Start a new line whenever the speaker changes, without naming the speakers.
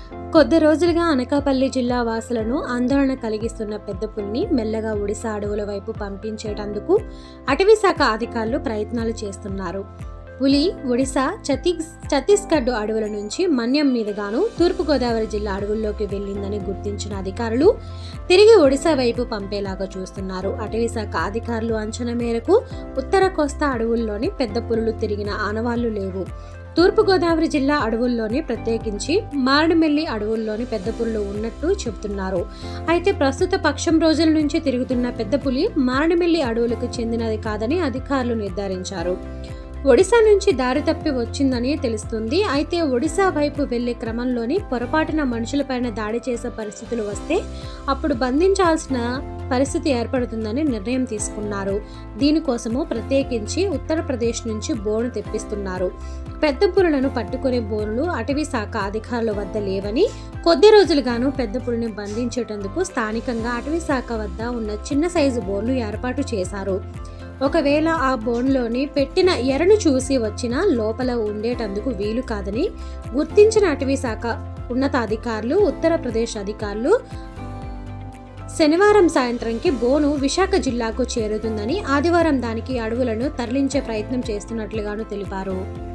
కొద్ది రోజులుగా అనకాపల్లి జిల్లా వాసులను ఆందోళన కలిగిస్తున్న పెద్ద పులిని మెల్లగా ఒడిశా అడవుల వైపు పంపించేటందుకు అటవీ శాఖ అధికారులు ప్రయత్నాలు చేస్తున్నారు పులి ఒడిశా ఛత్తీస్ ఛత్తీస్గఢ్ అడవుల నుంచి మన్యం మీదుగాను తూర్పుగోదావరి జిల్లా అడవుల్లోకి వెళ్ళిందని గుర్తించిన అధికారులు తిరిగి ఒడిశా వైపు పంపేలాగా చూస్తున్నారు అటవీ శాఖ అధికారులు అంచనా మేరకు ఉత్తర కోస్తా అడవుల్లోని పెద్ద పులులు తిరిగిన ఆనవాళ్లు లేవు తూర్పుగోదావరి జిల్లా అడవుల్లోని ప్రత్యేకించి మారడుమెల్లి అడవుల్లోని పెద్ద పులులు ఉన్నట్టు చెబుతున్నారు అయితే ప్రస్తుత పక్షం రోజుల నుంచి తిరుగుతున్న పెద్ద పులి మారడుమెల్లి అడవులకు చెందినది కాదని అధికారులు నిర్ధారించారు ఒడిశా నుంచి దారి తప్పి వచ్చిందని తెలుస్తుంది అయితే ఒడిశా వైపు వెళ్లే క్రమంలోని పొరపాటున మనుషులపైన దాడి చేసే పరిస్థితులు వస్తే అప్పుడు బంధించాల్సిన పరిస్థితి ఏర్పడుతుందని నిర్ణయం తీసుకున్నారు దీనికోసము ప్రత్యేకించి ఉత్తరప్రదేశ్ నుంచి బోను తెప్పిస్తున్నారు పెద్ద పులులను పట్టుకునే బోనులు అటవీ శాఖ అధికారుల వద్ద లేవని కొద్ది రోజులుగాను పెద్ద పులిని బంధించేటందుకు స్థానికంగా అటవీ శాఖ వద్ద ఉన్న చిన్న సైజు బోన్లు ఏర్పాటు చేశారు ఒకవేళ ఆ బోన్లోని పెట్టిన ఎరను చూసి వచ్చినా లోపల ఉండేటందుకు వీలు కాదని గుర్తించిన అటవీ శాఖ ఉన్నతాధికారులు ఉత్తరప్రదేశ్ అధికారులు శనివారం సాయంత్రంకి బోను విశాఖ జిల్లాకు చేరుతుందని ఆదివారం దానికి అడవులను తరలించే ప్రయత్నం చేస్తున్నట్లుగాను తెలిపారు